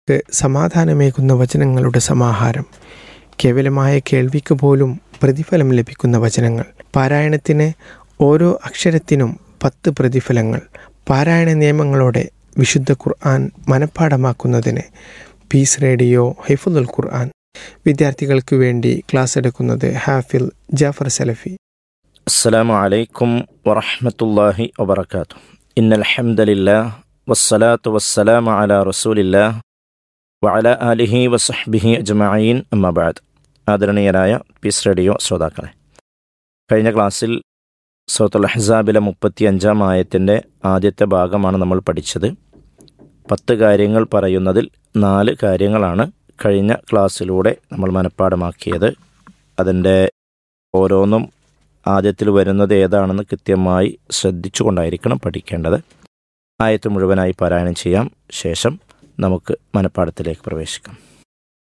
ക്ക് സമാധാനമേകുന്ന വചനങ്ങളുടെ സമാഹാരം കേവലമായ കേൾവിക്ക് പോലും പ്രതിഫലം ലഭിക്കുന്ന വചനങ്ങൾ പാരായണത്തിന് ഓരോ അക്ഷരത്തിനും പത്ത് പ്രതിഫലങ്ങൾ പാരായണ നിയമങ്ങളോടെ വിശുദ്ധ ഖുർആൻ മനഃപ്പാടമാക്കുന്നതിന് പീസ് റേഡിയോ ഹൈഫുൽ ഖുർആൻ വിദ്യാർത്ഥികൾക്ക് വേണ്ടി ക്ലാസ് എടുക്കുന്നത് ഹാഫിൽ ജാഫർ സലഫി السلام عليكم ورحمة الله وبركاته إن الحمد لله والصلاة والسلام على رسول الله وعلى آله وصحبه أجمعين أما بعد ആദരണീയരായ പീസ് റേഡിയോ ശ്രോതാക്കളെ കഴിഞ്ഞ ക്ലാസ്സിൽ സൗത്തുൽ അഹ്സാബിലെ മുപ്പത്തി അഞ്ചാം ആയത്തിൻ്റെ ആദ്യത്തെ ഭാഗമാണ് നമ്മൾ പഠിച്ചത് പത്ത് കാര്യങ്ങൾ പറയുന്നതിൽ നാല് കാര്യങ്ങളാണ് കഴിഞ്ഞ ക്ലാസ്സിലൂടെ നമ്മൾ മനഃപ്പാടമാക്കിയത് അതിൻ്റെ ഓരോന്നും ആദ്യത്തിൽ വരുന്നത് ഏതാണെന്ന് കൃത്യമായി ശ്രദ്ധിച്ചുകൊണ്ടായിരിക്കണം പഠിക്കേണ്ടത് ആയത്ത് മുഴുവനായി പാരായണം ചെയ്യാം ശേഷം നമുക്ക് മനഃപ്പാടത്തിലേക്ക് പ്രവേശിക്കാം